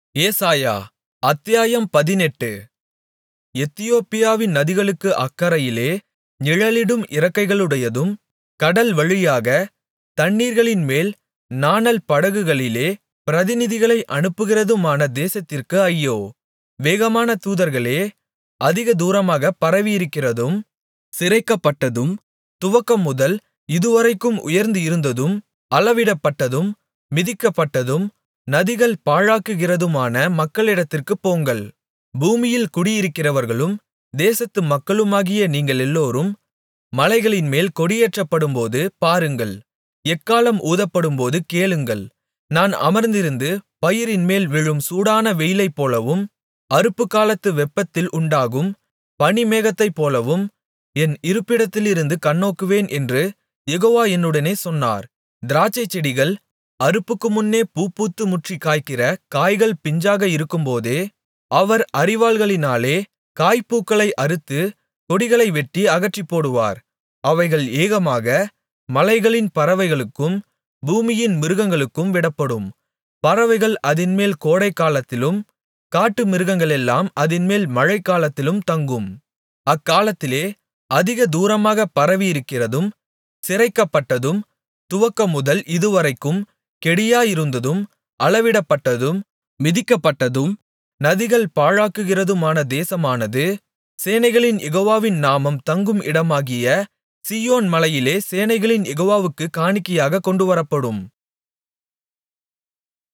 ஏசாயா அத்தியாயம் பதினெட்டு எத்தியோப்பியாவின் நதிகளுக்கு அக்கரையிலே நிழலிடும் இறக்கைகளுடையதும் கடல்வழியாகத் தண்ணீர்களின்மேல் நாணல் படகுகளிலே பிரதிநிதிகளை அனுப்புகிறதுமான தேசத்திற்கு ஐயோ வேகமான தூதர்களே அதிக தூரமாகப் பரவியிருக்கிறதும் சிரைக்கப்பட்டதும் துவக்கமுதல் இதுவரைக்கும் உயர்ந்து இருந்ததும் அளவிடப்பட்டதும் மிதிக்கப்பட்டதும் நதிகள் பாழாக்குகிறதுமான மக்களிடத்திற்குப் போங்கள் பூமியில் குடியிருக்கிறவர்களும் தேசத்து மக்களுமாகிய நீங்களெல்லோரும் மலைகளின்மேல் கொடியேற்றப்படும்போது பாருங்கள் எக்காளம் ஊதப்படும்போது கேளுங்கள் நான் அமர்ந்திருந்து பயிரின்மேல் விழும் சூடான வெயிலைப்போலவும் அறுப்புக்காலத்து வெப்பத்தில் உண்டாகும் பனிமேகத்தைப்போலவும் என் இருப்பிடத்திலிருந்து கண்ணோக்குவேன் என்று யெகோவா என்னுடனே சொன்னார் திராட்சைச்செடிகள் அறுப்புக்குமுன்னே பூப்பூத்து முற்றிக் காய்க்கிற காய்கள் பிஞ்சாக இருக்கும்போதே அவர் அரிவாள்களினாலே காய்ப்பூக்களை அறுத்து கொடிகளை வெட்டி அகற்றிப்போடுவார் அவைகள் ஏகமாக மலைகளின் பறவைகளுக்கும் பூமியின் மிருகங்களுக்கும் விடப்படும் பறவைகள் அதின்மேல் கோடைக்காலத்திலும் காட்டுமிருகங்களெல்லாம் அதின்மேல் மழைக்காலத்திலும் தங்கும் அக்காலத்திலே அதிக தூரமாகப் பரவியிருக்கிறதும் சிரைக்கப்பட்டதும் துவக்கமுதல் இதுவரைக்கும் கெடியாயிருந்ததும் அளவிடப்பட்டதும் மிதிக்கப்பட்டதும் நதிகள் பாழாக்குகிறதுமான தேசமானது சேனைகளின் யெகோவாவின் நாமம் தங்கும் இடமாகிய சீயோன் மலையிலே சேனைகளின் யெகோவாவுக்குக் காணிக்கையாகக் கொண்டுவரப்படும்